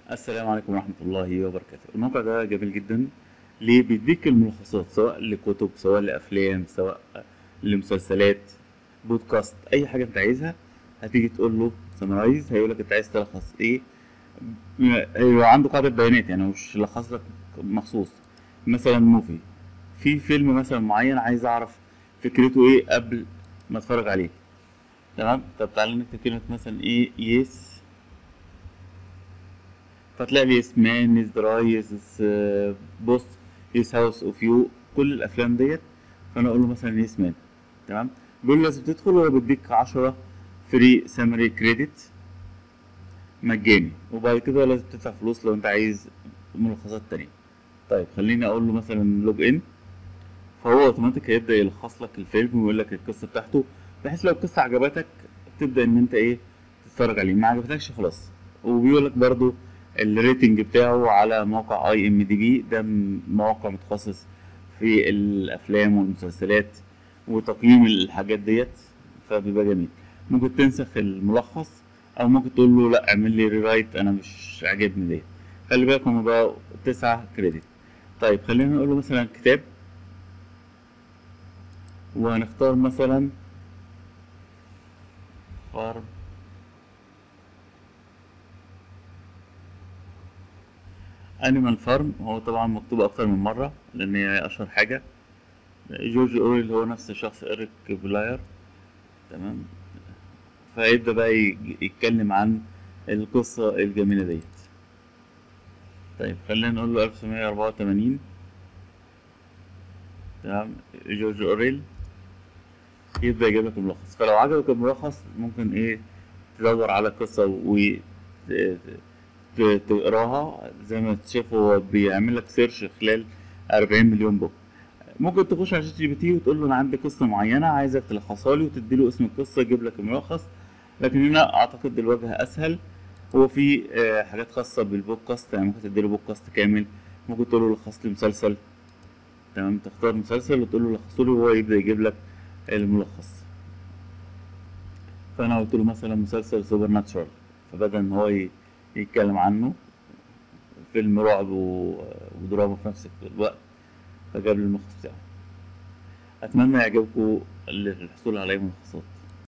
السلام عليكم ورحمة الله وبركاته الموقع ده جميل جدا ليه بيديك الملخصات سواء لكتب سواء لأفلام سواء لمسلسلات بودكاست أي حاجة أنت عايزها هتيجي تقول له سمرايز هيقول لك أنت عايز تلخص إيه هيبقى عنده قاعدة بيانات يعني مش يلخص لك مخصوص مثلا موفي في فيلم مثلا معين عايز أعرف فكرته إيه قبل ما أتفرج عليه تمام طب تعالى نكتب كلمة مثلا إيه يس فتلاقي لي يس مان يس دراي يس بوست يس هاوس اوف يو كل الافلام ديت فانا اقول له مثلا يس مان تمام بيقول لي لازم تدخل وهو بيديك 10 فري سامري كريدت مجاني وبعد كده لازم تدفع فلوس لو انت عايز ملخصات تانية طيب خليني اقول له مثلا لوج ان فهو اوتوماتيك هيبدا يلخص لك الفيلم ويقول لك القصه بتاعته بحيث لو القصه عجبتك تبدا ان انت ايه تتفرج عليه ما عجبتكش خلاص وبيقول لك برضو الريتنج بتاعه على موقع اي ام دي بي ده موقع متخصص في الافلام والمسلسلات وتقييم الحاجات ديت فبيبقى جميل ممكن تنسخ الملخص او ممكن تقول له لا اعمل لي ريرايت انا مش عاجبني ديت خلي بالك هما بقى تسعة كريدت طيب خلينا نقول له مثلا كتاب وهنختار مثلا فارم انيمال فارم هو طبعا مكتوب اكتر من مره لان هي اشهر حاجه جورج اوريل هو نفس الشخص اريك بلاير تمام فيبدا بقى يتكلم عن القصه الجميله ديت طيب خلينا نقول له 1984 تمام جورج اوريل يبدا يجيب لك الملخص فلو عجبك الملخص ممكن ايه تدور على القصه و تقراها زي ما تشوف هو بيعمل لك سيرش خلال 40 مليون بوك ممكن تخش على شات جي بي تي وتقول له انا عندي قصه معينه عايزك تلخصها لي وتدي له اسم القصه يجيب لك الملخص لكن هنا اعتقد الوجه اسهل هو في حاجات خاصه بالبودكاست يعني ممكن تدي له بودكاست كامل ممكن تقول له لخص لي مسلسل تمام تختار مسلسل وتقول له لخصه لي وهو يبدا يجيب لك الملخص فانا قلت له مثلا مسلسل سوبر ناتشورال فبدا ان هو يتكلم عنه فيلم رعب ودراما في نفس الوقت فجاب لي الملخص بتاعه اتمنى يعجبكم الحصول على اي ملخصات